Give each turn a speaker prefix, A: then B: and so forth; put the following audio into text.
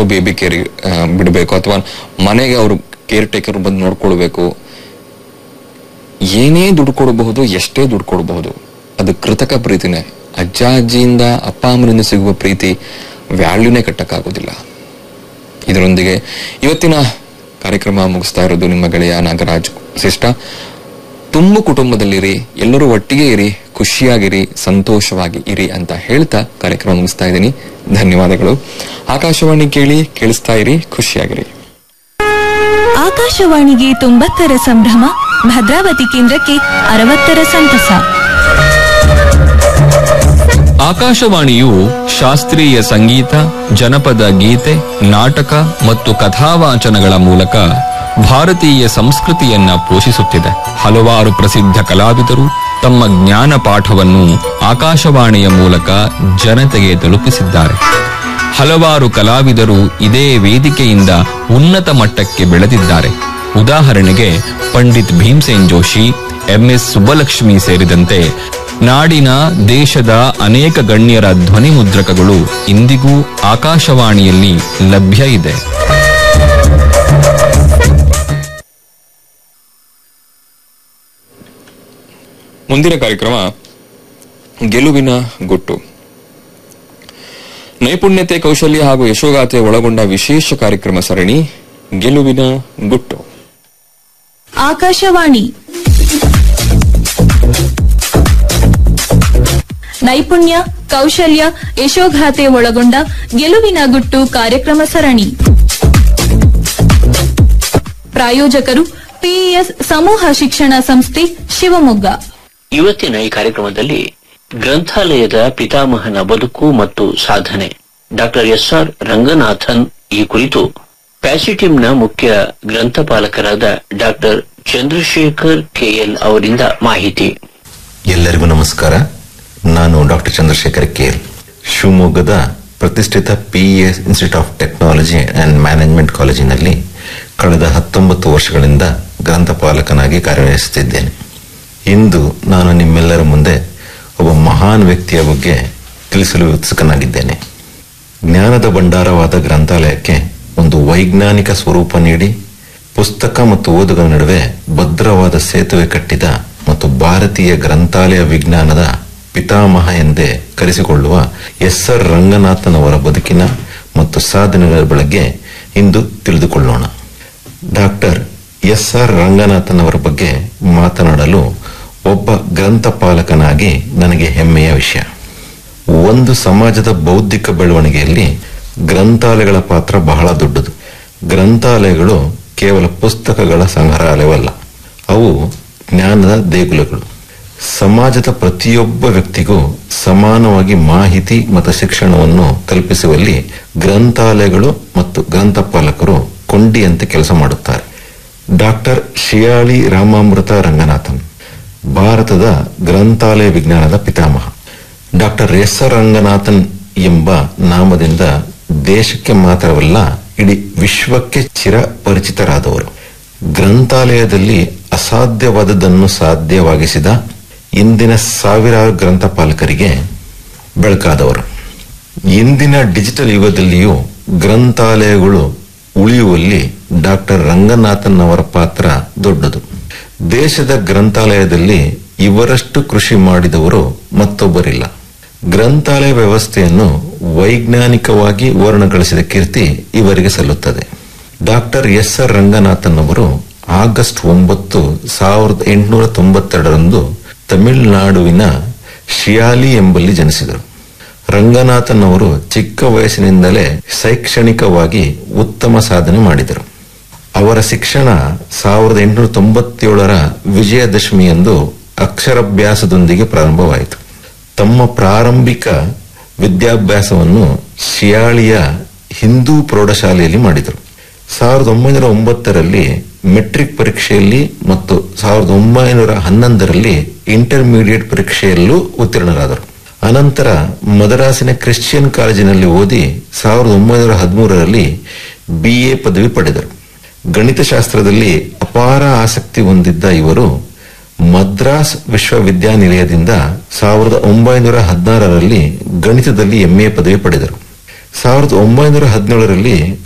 A: baby care ಬಿಡಬೇಕು ಅಥವಾ ಮನೆಗೆ ಅವರು ಕೇರ್ ಟೇಕರ್ ಬಂದು ನೋಡ್ಕೊಳ್ಬೇಕು ಏನೇ ದುಡ್ಡು ಕೊಡಬಹುದು ಎಷ್ಟೇ ದುಡ್ಡು ಕೊಡಬಹುದು ಅದು ಕೃತಕ ಪ್ರೀತಿನೇ ಅಜ್ಜ ಅಜ್ಜಿಯಿಂದ ಅಪ್ಪ ಅಮ್ಮನಿಂದ ಸಿಗುವ ಪ್ರೀತಿ ವ್ಯಾಲ್ಯೂನೇ ಕಟ್ಟಕ್ಕಾಗೋದಿಲ್ಲ ಇದರೊಂದಿಗೆ ಇವತ್ತಿನ ಕಾರ್ಯಕ್ರಮ ಮುಗಿಸ್ತಾ ಇರೋದು ನಿಮ್ಮ ಗೆಳೆಯ ನಾಗರಾಜ್ ಶ್ರೇಷ್ಠ ತುಂಬ ಕುಟುಂಬದಲ್ಲಿರಿ ಎಲ್ಲರೂ ಒಟ್ಟಿಗೆ ಇರಿ ಖುಷಿಯಾಗಿರಿ ಸಂತೋಷವಾಗಿ ಇರಿ ಅಂತ ಹೇಳ್ತಾ ಕಾರ್ಯಕ್ರಮ ಮುಗಿಸ್ತಾ ಇದ್ದೀನಿ ಧನ್ಯವಾದಗಳು ಆಕಾಶವಾಣಿ ಕೇಳಿ ಕೇಳಿಸ್ತಾ ಇರಿ ಖುಷಿಯಾಗಿರಿ
B: ಆಕಾಶವಾಣಿಗೆ ತೊಂಬತ್ತರ ಸಂಭ್ರಮ ಭದ್ರಾವತಿ ಕೇಂದ್ರಕ್ಕೆ ಅರವತ್ತರ ಸಂತಸ
C: ಆಕಾಶವಾಣಿಯು ಶಾಸ್ತ್ರೀಯ ಸಂಗೀತ ಜನಪದ ಗೀತೆ ನಾಟಕ ಮತ್ತು ಕಥಾವಾಚನಗಳ ಮೂಲಕ ಭಾರತೀಯ ಸಂಸ್ಕೃತಿಯನ್ನ ಪೋಷಿಸುತ್ತಿದೆ ಹಲವಾರು ಪ್ರಸಿದ್ಧ ಕಲಾವಿದರು ತಮ್ಮ ಜ್ಞಾನ ಪಾಠವನ್ನು ಆಕಾಶವಾಣಿಯ ಮೂಲಕ ಜನತೆಗೆ ತಲುಪಿಸಿದ್ದಾರೆ ಹಲವಾರು ಕಲಾವಿದರು ಇದೇ ವೇದಿಕೆಯಿಂದ ಉನ್ನತ ಮಟ್ಟಕ್ಕೆ ಬೆಳೆದಿದ್ದಾರೆ ಉದಾಹರಣೆಗೆ ಪಂಡಿತ್ ಭೀಮ್ಸೇನ್ ಜೋಶಿ ಎಂಎಸ್ ಸುಬ್ಬಲಕ್ಷ್ಮಿ ಸೇರಿದಂತೆ ನಾಡಿನ ದೇಶದ ಅನೇಕ ಗಣ್ಯರ ಧ್ವನಿ ಮುದ್ರಕಗಳು ಇಂದಿಗೂ ಆಕಾಶವಾಣಿಯಲ್ಲಿ ಲಭ್ಯ ಇದೆ
A: ಮುಂದಿನ ಕಾರ್ಯಕ್ರಮ ಗೆಲುವಿನ ಗುಟ್ಟು ನೈಪುಣ್ಯತೆ ಕೌಶಲ್ಯ ಹಾಗೂ ಯಶೋಗಾಥೆ ಒಳಗೊಂಡ ವಿಶೇಷ ಕಾರ್ಯಕ್ರಮ ಸರಣಿ ಗೆಲುವಿನ ಗುಟ್ಟು
B: ಆಕಾಶವಾಣಿ ನೈಪುಣ್ಯ ಕೌಶಲ್ಯ ಯಶೋಗಾಥೆ ಒಳಗೊಂಡ ಗೆಲುವಿನ ಗುಟ್ಟು ಕಾರ್ಯಕ್ರಮ ಸರಣಿ ಪ್ರಾಯೋಜಕರು ಪಿಇಎಸ್ ಸಮೂಹ ಶಿಕ್ಷಣ ಸಂಸ್ಥೆ ಶಿವಮೊಗ್ಗ
D: ಇವತ್ತಿನ ಈ ಕಾರ್ಯಕ್ರಮದಲ್ಲಿ ಗ್ರಂಥಾಲಯದ ಪಿತಾಮಹನ ಬದುಕು ಮತ್ತು ಸಾಧನೆ ಡಾಕ್ಟರ್ ಎಸ್ ಆರ್ ರಂಗನಾಥನ್ ಈ ಕುರಿತು ಪ್ಯಾಸಿಟಿಮ್ನ ಮುಖ್ಯ ಗ್ರಂಥಪಾಲಕರಾದ ಡಾಕ್ಟರ್ ಚಂದ್ರಶೇಖರ್ ಕೆಎಲ್ ಅವರಿಂದ ಮಾಹಿತಿ
E: ಎಲ್ಲರಿಗೂ ನಮಸ್ಕಾರ ನಾನು ಡಾಕ್ಟರ್ ಚಂದ್ರಶೇಖರ್ ಕೇಲ್ ಶಿವಮೊಗ್ಗದ ಪ್ರತಿಷ್ಠಿತ PEA institute of technology and management ಕಾಲೇಜಿನಲ್ಲಿ ಕಳೆದ ಹತ್ತೊಂಬತ್ತು ವರ್ಷಗಳಿಂದ ಗ್ರಂಥಪಾಲಕನಾಗಿ ಕಾರ್ಯನಿರ್ವಹಿಸುತ್ತಿದ್ದೇನೆ ಇಂದು ನಾನು ನಿಮ್ಮೆಲ್ಲರ ಮುಂದೆ ಒಬ್ಬ ಮಹಾನ್ ವ್ಯಕ್ತಿಯ ಬಗ್ಗೆ ತಿಳಿಸಲು ಉತ್ಸುಕನಾಗಿದ್ದೇನೆ ಜ್ಞಾನದ ಭಂಡಾರವಾದ ಗ್ರಂಥಾಲಯಕ್ಕೆ ಒಂದು ವೈಜ್ಞಾನಿಕ ಸ್ವರೂಪ ನೀಡಿ ಪುಸ್ತಕ ಮತ್ತು ಓದುಗರ ನಡುವೆ ಭದ್ರವಾದ ಸೇತುವೆ ಕಟ್ಟಿದ ಮತ್ತು ಭಾರತೀಯ ಗ್ರಂಥಾಲಯ ವಿಜ್ಞಾನದ ಪಿತಾಮಹ ಎಂದೇ ಕರೆಸಿಕೊಳ್ಳುವ ಎಸ್ ಆರ್ ರಂಗನಾಥನ್ ಅವರ ಬದುಕಿನ ಮತ್ತು ಸಾಧನೆಗಳ ಬಗ್ಗೆ ಇಂದು ತಿಳಿದುಕೊಳ್ಳೋಣ ಡಾಕ್ಟರ್ ಎಸ್ ಆರ್ ರಂಗನಾಥನ್ ಅವರ ಬಗ್ಗೆ ಮಾತನಾಡಲು ಒಬ್ಬ ಗ್ರಂಥಪಾಲಕನಾಗಿ ನನಗೆ ಹೆಮ್ಮೆಯ ವಿಷಯ ಒಂದು ಸಮಾಜದ ಬೌದ್ಧಿಕ ಬೆಳವಣಿಗೆಯಲ್ಲಿ ಗ್ರಂಥಾಲಯಗಳ ಪಾತ್ರ ಬಹಳ ದೊಡ್ಡದು ಗ್ರಂಥಾಲಯಗಳು ಕೇವಲ ಪುಸ್ತಕಗಳ ಸಂಗ್ರಹಾಲಯವಲ್ಲ ಅವು ಜ್ಞಾನದ ದೇಗುಲಗಳು ಸಮಾಜದ ಪ್ರತಿಯೊಬ್ಬ ವ್ಯಕ್ತಿಗೂ ಸಮಾನವಾಗಿ ಮಾಹಿತಿ ಮತ್ತು ಶಿಕ್ಷಣವನ್ನು ಕಲ್ಪಿಸುವಲ್ಲಿ ಗ್ರಂಥಾಲಯಗಳು ಮತ್ತು ಗ್ರಂಥಪಾಲಕರು ಕೊಂಡಿಯಂತೆ ಕೆಲಸ ಮಾಡುತ್ತಾರೆ ಡಾಕ್ಟರ್ ಶಿಯಾಳಿ ರಾಮಾಮೃತ ರಂಗನಾಥನ್ ಭಾರತದ ಗ್ರಂಥಾಲಯ ವಿಜ್ಞಾನದ ಪಿತಾಮಹ ಡಾಕ್ಟರ್ ಎಸ್ ಆರ್ ರಂಗನಾಥನ್ ಎಂಬ ನಾಮದಿಂದ ದೇಶಕ್ಕೆ ಮಾತ್ರವಲ್ಲ ಇಡೀ ವಿಶ್ವಕ್ಕೆ ಚಿರಪರಿಚಿತರಾದವರು ಗ್ರಂಥಾಲಯದಲ್ಲಿ ಅಸಾಧ್ಯವಾದದ್ದನ್ನು ಸಾಧ್ಯವಾಗಿಸಿದ ಇಂದಿನ ಸಾವಿರಾರು ಗ್ರಂಥಪಾಲಕರಿಗೆ ಬೆಳಕಾದವರು ಇಂದಿನ ಡಿಜಿಟಲ್ ಯುಗದಲ್ಲಿಯೂ ಗ್ರಂಥಾಲಯಗಳು ಉಳಿಯುವಲ್ಲಿ ಡಾಕ್ಟರ್ ರಂಗನಾಥನ್ ಅವರ ಪಾತ್ರ ದೊಡ್ಡದು ದೇಶದ ಗ್ರಂಥಾಲಯದಲ್ಲಿ ಇವರಷ್ಟು ಕೃಷಿ ಮಾಡಿದವರು ಮತ್ತೊಬ್ಬರಿಲ್ಲ ಗ್ರಂಥಾಲಯ ವ್ಯವಸ್ಥೆಯನ್ನು ವೈಜ್ಞಾನಿಕವಾಗಿ ವರ್ಣಗಳಿಸಿದ ಕೀರ್ತಿ ಇವರಿಗೆ ಸಲ್ಲುತ್ತದೆ ಡಾಕ್ಟರ್ ಎಸ್ ಆರ್ ರಂಗನಾಥನ್ ಅವರು ಆಗಸ್ಟ್ ಒಂಬತ್ತು ಸಾವಿರದ ಎಂಟುನೂರ ತೊಂಬತ್ತೆರಡರಂದು ತಮಿಳುನಾಡುವಿನ ಶಿಯಾಲಿ ಎಂಬಲ್ಲಿ ಜನಿಸಿದರು ರಂಗನಾಥನ್ ಅವರು ಚಿಕ್ಕ ವಯಸ್ಸಿನಿಂದಲೇ ಶೈಕ್ಷಣಿಕವಾಗಿ ಉತ್ತಮ ಸಾಧನೆ ಮಾಡಿದರು ಅವರ ಶಿಕ್ಷಣ ಸಾವಿರದ ಎಂಟುನೂರ ತೊಂಬತ್ತೇಳರ ವಿಜಯದಶಮಿಯಂದು ಅಕ್ಷರಾಭ್ಯಾಸದೊಂದಿಗೆ ಪ್ರಾರಂಭವಾಯಿತು ತಮ್ಮ ಪ್ರಾರಂಭಿಕ ವಿದ್ಯಾಭ್ಯಾಸವನ್ನು ಶಿಯಾಳಿಯ ಹಿಂದೂ ಪ್ರೌಢಶಾಲೆಯಲ್ಲಿ ಮಾಡಿದರು ಸಾವಿರದ ಒಂಬೈನೂರ ಒಂಬತ್ತರಲ್ಲಿ ಮೆಟ್ರಿಕ್ ಪರೀಕ್ಷೆಯಲ್ಲಿ ಮತ್ತು ಸಾವಿರದ ಒಂಬೈನೂರ ಹನ್ನೊಂದರಲ್ಲಿ ಇಂಟರ್ಮೀಡಿಯೇಟ್ ಪರೀಕ್ಷೆಯಲ್ಲೂ ಉತ್ತೀರ್ಣರಾದರು ಅನಂತರ ಮದರಾಸಿನ ಕ್ರಿಶ್ಚಿಯನ್ ಕಾಲೇಜಿನಲ್ಲಿ ಓದಿ ಸಾವಿರದ ಒಂಬೈನೂರ ಹದಿಮೂರರಲ್ಲಿ ಬಿಎ ಪದವಿ ಪಡೆದರು ಗಣಿತಶಾಸ್ತ್ರದಲ್ಲಿ ಅಪಾರ ಆಸಕ್ತಿ ಹೊಂದಿದ್ದ ಇವರು ಮದ್ರಾಸ್ ವಿಶ್ವವಿದ್ಯಾನಿಲಯದಿಂದ ಸಾವಿರದ ಒಂಬೈನೂರ ಹದಿನಾರರಲ್ಲಿ ಗಣಿತದಲ್ಲಿ ಎಂಎ ಪದವಿ ಪಡೆದರು ಸಾವಿರದ ಒಂಬೈನೂರ ಹದಿನೇಳರಲ್ಲಿ